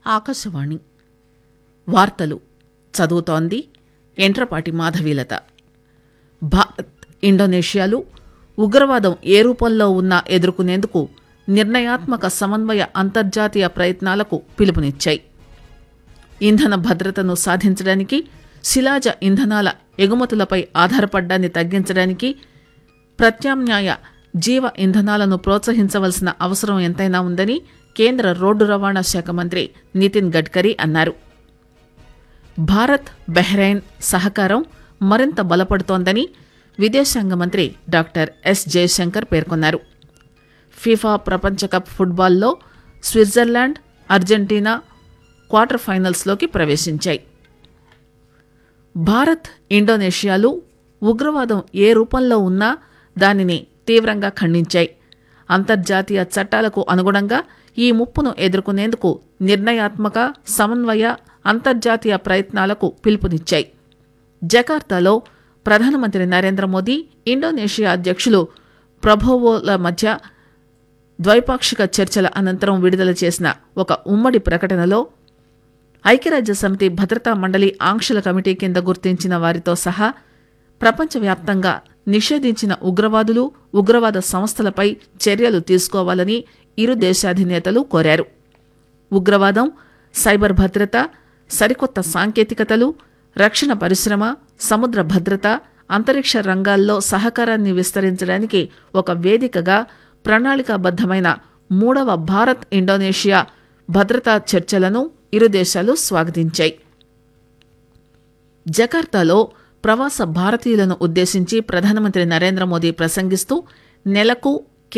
ఆకాశవాణి వార్తలు చదువుతోంది ఎంట్రపాటి మాధవీలత భారత్ ఇండోనేషియాలు ఉగ్రవాదం ఏ రూపంలో ఉన్నా ఎదుర్కొనేందుకు నిర్ణయాత్మక సమన్వయ అంతర్జాతీయ ప్రయత్నాలకు పిలుపునిచ్చాయి ఇంధన భద్రతను సాధించడానికి శిలాజ ఇంధనాల ఎగుమతులపై ఆధారపడ్డాన్ని తగ్గించడానికి ప్రత్యామ్నాయ జీవ ఇంధనాలను ప్రోత్సహించవలసిన అవసరం ఎంతైనా ఉందని కేంద్ర రోడ్డు రవాణా శాఖ మంత్రి నితిన్ గడ్కరీ అన్నారు భారత్ బెహ్రెయిన్ సహకారం మరింత బలపడుతోందని విదేశాంగ మంత్రి డాక్టర్ ఎస్ జయశంకర్ పేర్కొన్నారు ఫీఫా ప్రపంచ కప్ ఫుట్బాల్లో స్విట్జర్లాండ్ అర్జెంటీనా క్వార్టర్ ఫైనల్స్లోకి ప్రవేశించాయి భారత్ ఇండోనేషియాలు ఉగ్రవాదం ఏ రూపంలో ఉన్నా దానిని తీవ్రంగా ఖండించాయి అంతర్జాతీయ చట్టాలకు అనుగుణంగా ఈ ముప్పును ఎదుర్కొనేందుకు నిర్ణయాత్మక సమన్వయ అంతర్జాతీయ ప్రయత్నాలకు పిలుపునిచ్చాయి జకార్తాలో ప్రధానమంత్రి నరేంద్ర మోదీ ఇండోనేషియా అధ్యక్షులు ప్రభోవోల మధ్య ద్వైపాక్షిక చర్చల అనంతరం విడుదల చేసిన ఒక ఉమ్మడి ప్రకటనలో ఐక్యరాజ్య సమితి భద్రతా మండలి ఆంక్షల కమిటీ కింద గుర్తించిన వారితో సహా ప్రపంచవ్యాప్తంగా నిషేధించిన ఉగ్రవాదులు ఉగ్రవాద సంస్థలపై చర్యలు తీసుకోవాలని ఇరు దేశాధినేతలు కోరారు ఉగ్రవాదం సైబర్ భద్రత సరికొత్త సాంకేతికతలు రక్షణ పరిశ్రమ సముద్ర భద్రత అంతరిక్ష రంగాల్లో సహకారాన్ని విస్తరించడానికి ఒక వేదికగా ప్రణాళికాబద్దమైన మూడవ భారత్ ఇండోనేషియా భద్రతా చర్చలను ఇరు దేశాలు స్వాగతించాయి జకార్తాలో ప్రవాస భారతీయులను ఉద్దేశించి ప్రధానమంత్రి నరేంద్ర మోదీ ప్రసంగిస్తూ నెలకు